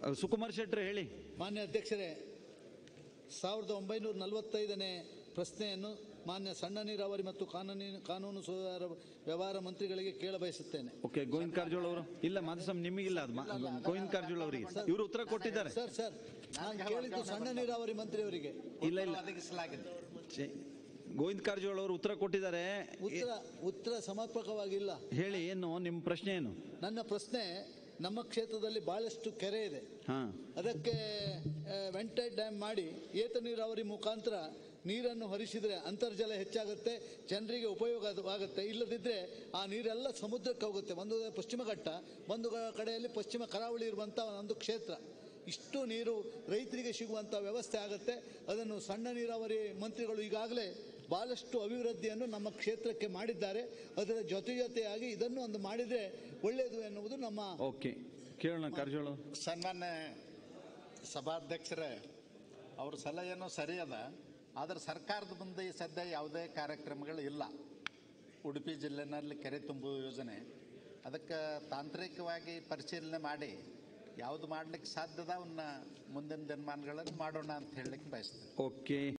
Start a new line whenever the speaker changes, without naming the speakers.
ಅಹ್, ಸುಕುಮಾರ್ ಶೆಟ್ರು ಹೇಳಿ
ಮಾನ್ಯ ಅಧ್ಯಕ್ಷರೇ ಸಾವಿರದ ಒಂಬೈನೂರ ನಲವತ್ತೈದನೇ ಪ್ರಶ್ನೆಯನ್ನು ಮಾನ್ಯ ಸಣ್ಣ ನೀರಾವರಿ ಮತ್ತು ಕಾನೂನಿನ ಕಾನೂನು ಸುಧಾರ ವ್ಯವಹಾರ ಮಂತ್ರಿಗಳಿಗೆ ಕೇಳಬಯಸುತ್ತೇನೆ
ಓಕೆ ಗೋವಿಂದ್ ಕಾರಜೋಳ ಅವರು ಇಲ್ಲ ಮಾಧುಸ್ವಾಮಿ ನಿಮಗಿಲ್ಲ ಅದು ಮಾ- ಗೋವಿಂದ್ ಕಾರಜೋಳ ಅವರಿಗೆ ಇವರು ಉತ್ತರ ಕೊಟ್ಟಿದ್ದಾರೆ
ಸರ್ ಸರ್ ನಾನು ಕೇಳಿದ್ದು ಸಣ್ಣ ನೀರಾವರಿ ಮಂತ್ರಿಯವರಿಗೆ
ಇಲ್ಲ ಇಲ್ಲ
ಒದಗಿಸಲಾಗಿದೆ
ಛೆ, ಗೋವಿಂದ್ ಕಾರಜೋಳ ಅವರು ಉತ್ತರ ಕೊಟ್ಟಿದ್ದಾರೆ
ಉತ್ತರ ಉತ್ತರ ಸಮರ್ಪಕವಾಗಿಲ್ಲ
ಹೇಳಿ ಏನು ನಿಮ್ಮ ಪ್ರಶ್ನೆ ಏನು
ನನ್ನ ಪ್ರಶ್ನೆ ನಮ್ಮ ಕ್ಷೇತ್ರದಲ್ಲಿ ಬಹಳಷ್ಟು ಕೆರೆ ಇದೆ
ಹಾ
ಅದಕ್ಕೆ ವೆಂಟೈಡ್ ಡ್ಯಾಮ್ ಮಾಡಿ ಏತ ನೀರಾವರಿ ಮುಖಾಂತರ ನೀರನ್ನು ಹರಿಸಿದರೆ ಅಂತರ್ಜಲ ಹೆಚ್ಚಾಗುತ್ತೆ ಜನರಿಗೆ ಉಪಯೋಗವಾಗುತ್ತೆ ಇಲ್ಲದಿದ್ದರೆ ಆ ನೀರೆಲ್ಲ ಸಮುದ್ರಕ್ಕೆ ಹೋಗುತ್ತೆ ಒಂದು ಪಶ್ಚಿಮ ಘಟ್ಟ ಒಂದು ಗ- ಕಡೆಯಲ್ಲಿ ಪಶ್ಚಿಮ ಕರಾವಳಿ ಇರುವಂಥ ಒಂದು ಕ್ಷೇತ್ರ ಇಷ್ಟು ನೀರು ರೈತರಿಗೆ ಸಿಗುವಂಥ ವ್ಯವಸ್ಥೆ ಆಗುತ್ತೆ ಅದನ್ನು ಸಣ್ಣ ನೀರಾವರಿ ಮಂತ್ರಿಗಳು ಈಗಾಗಲೇ ಭಾಳಷ್ಟು ಅಭಿವೃದ್ಧಿಯನ್ನು ನಮ್ಮ ಕ್ಷೇತ್ರಕ್ಕೆ ಮಾಡಿದ್ದಾರೆ ಅದರ ಜೊತೆ ಜೊತೆಯಾಗಿ ಇದನ್ನು ಒಂದು ಮಾಡಿದರೆ ಒಳ್ಳೆಯದು ಎನ್ನುವುದು ನಮ್ಮ
ಓಕೆ ಕೇಳೋಣ ಕಾರಜೋಳ ಅವರು.
ಸನ್ಮಾನ್ಯ ಸಭಾಧ್ಯಕ್ಷರೇ ಅವ್ರ ಸಲಹೆನೂ ಸರಿ ಅದ ಆದ್ರೆ ಸರ್ಕಾರದ ಮುಂದೆ ಈ ಸದ್ಯ ಯಾವುದೇ ಕಾರ್ಯಕ್ರಮಗಳು ಇಲ್ಲ ಉಡುಪಿ ಜಿಲ್ಲೆನಲ್ಲಿ ಕೆರೆ ತುಂಬುವ ಯೋಜನೆ ಅದಕ್ಕೆ ತಾಂತ್ರಿಕವಾಗಿ ಪರಿಶೀಲನೆ ಮಾಡಿ ಯಾವುದು ಮಾಡ್ಲಿಕ್ಕೆ ಸಾಧ್ಯದ ಅವನ್ನ ಮುಂದಿನ ದಿನಮಾನಗಳಲ್ಲಿ ಮಾಡೋಣ ಅಂತ ಹೇಳಲಿಕ್ಕೆ ಬಯಸ್ತೇನೆ
ಓಕೆ